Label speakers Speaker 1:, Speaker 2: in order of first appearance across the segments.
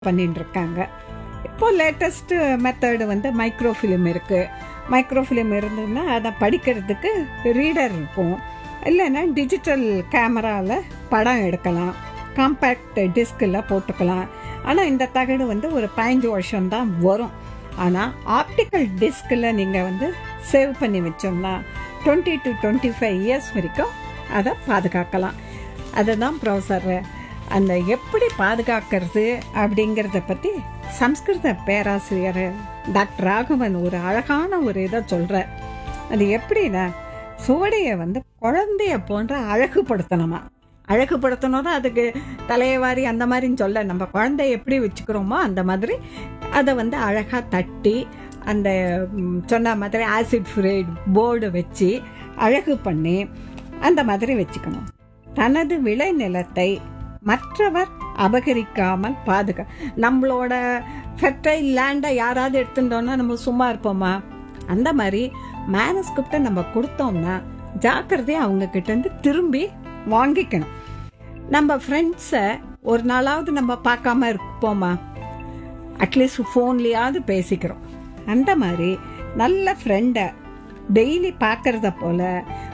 Speaker 1: பண்ணிட்டு இருக்காங்க இப்போ லேட்டஸ்ட் மெத்தடு வந்து மைக்ரோஃபிலிம் இருக்கு மைக்ரோஃபிலிம் இருந்ததுன்னா அதை படிக்கிறதுக்கு ரீடர் இருக்கும் இல்லைன்னா டிஜிட்டல் கேமராவில் படம் எடுக்கலாம் காம்பேக்ட் டிஸ்கில் போட்டுக்கலாம் ஆனால் இந்த தகடு வந்து ஒரு பதினஞ்சு வருஷம் தான் வரும் ஆனால் ஆப்டிக்கல் டிஸ்கில் நீங்கள் வந்து சேவ் பண்ணி வச்சோம்னா twenty to twenty five years வரைக்கும் அதை பாதுகாக்கலாம் அதுதான் ப்ரொஃபஸர் அந்த எப்படி பாதுகாக்கிறது அப்படிங்கிறத பற்றி சம்ஸ்கிருத பேராசிரியர் டாக்டர் ராகவன் ஒரு அழகான ஒரு இதை சொல்கிறார் அது எப்படின்னா சுவடையை வந்து குழந்தைய போன்ற அழகுபடுத்தணுமா அழகுபடுத்தணும் அதுக்கு தலையவாரி அந்த மாதிரின்னு சொல்ல நம்ம குழந்தைய எப்படி வச்சுக்கிறோமோ அந்த மாதிரி அதை வந்து அழகாக தட்டி அந்த ம், சொன்ன மாதிரி ஆசிட் ஃப்ரீட் போர்டு வச்சு அழகு பண்ணி அந்த மாதிரி வச்சுக்கணும் தனது விளைநிலத்தை மற்றவர் அபகரிக்காமல் பாதுகா நம்மளோட ஃபெர்டைல் லேண்டை யாராவது எடுத்துட்டோம்னா நம்ம சும்மா இருப்போமா அந்த மாதிரி மேனஸ்கிரிப்டை நம்ம கொடுத்தோம்னா ஜாக்கிரதையா அவங்க கிட்ட இருந்து திரும்பி வாங்கிக்கணும் நம்ம ஃப்ரெண்ட்ஸை ஒரு நாளாவது நம்ம பார்க்காம இருப்போமா அட்லீஸ்ட் ஃபோன்லேயாவது பேசிக்கிறோம் அந்த மாதிரி நல்ல ஃப்ரெண்டை டெய்லி பார்க்கறத போல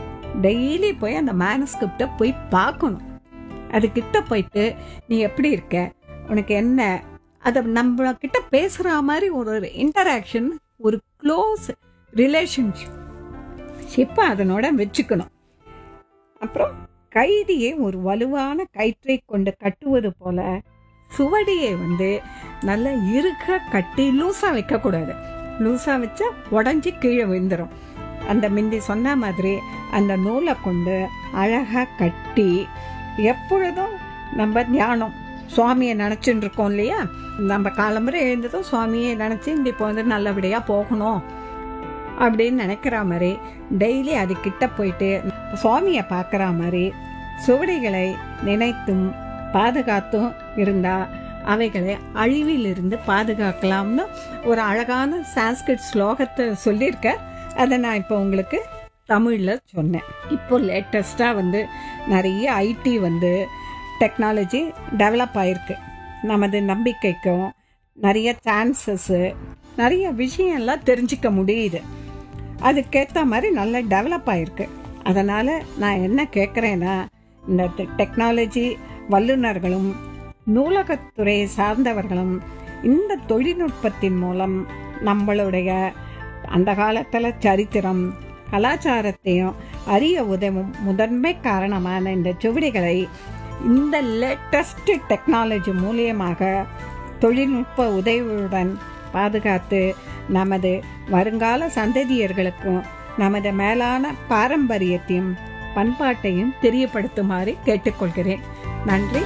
Speaker 1: டெய்லி போய் அந்த மேனஸ்கிரிப்டை போய் பார்க்கணும் அது கிட்ட போயிட்டு நீ எப்படி இருக்க உனக்கு என்ன அதை நம்ம கிட்ட பேசுகிற மாதிரி ஒரு ஒரு இன்டராக்ஷன் ஒரு க்ளோஸ் ரிலேஷன்ஷிப் ஷிப்பை அதனோட வச்சுக்கணும் அப்புறம் கைதியை ஒரு வலுவான கயிற்றை கொண்டு கட்டுவது போல சுவடியை வந்து நல்ல இறுக கட்டி லூசா வைக்கக்கூடாது லூசா வச்சா உடஞ்சி கீழே விழுந்துரும் அந்த மிந்தி சொன்ன மாதிரி அந்த நூலை கொண்டு அழகா கட்டி எப்பொழுதும் நம்ம தியானம் சுவாமியை நினச்சிட்டு இருக்கோம் இல்லையா நம்ம காலம்பரை எழுந்ததும் சுவாமியை நினச்சி இந்த இப்போ வந்து நல்லபடியாக போகணும் அப்படின்னு நினைக்கிற மாதிரி டெய்லி அது கிட்ட போயிட்டு சுவாமியை பார்க்குற மாதிரி சுவடிகளை நினைத்தும் பாதுகாத்தும் இருந்தா அவைகளை அழிவிலிருந்து பாதுகாக்கலாம்னு ஒரு அழகான சான்ஸ்கிரிட் ஸ்லோகத்தை சொல்லியிருக்க அதை நான் இப்போ உங்களுக்கு தமிழில் சொன்னேன் இப்போ லேட்டஸ்ட்டாக வந்து நிறைய ஐடி வந்து டெக்னாலஜி டெவலப் ஆயிருக்கு நமது நம்பிக்கைக்கும் நிறைய சான்சஸ்ஸு நிறைய விஷயம்லாம் தெரிஞ்சுக்க முடியுது அதுக்கேற்ற மாதிரி நல்ல டெவலப் ஆயிருக்கு அதனால் நான் என்ன கேட்குறேன்னா இந்த டெக்னாலஜி வல்லுநர்களும் நூலகத்துறை சார்ந்தவர்களும் இந்த தொழில்நுட்பத்தின் மூலம் நம்மளுடைய அந்த காலத்தில் சரித்திரம் கலாச்சாரத்தையும் அறிய உதவும் முதன்மை காரணமான இந்த சுவடிகளை இந்த லேட்டஸ்ட் டெக்னாலஜி மூலியமாக தொழில்நுட்ப உதவியுடன் பாதுகாத்து நமது வருங்கால சந்ததியர்களுக்கும் நமது மேலான பாரம்பரியத்தையும் பண்பாட்டையும் தெரியப்படுத்துமாறு கேட்டுக்கொள்கிறேன் நன்றி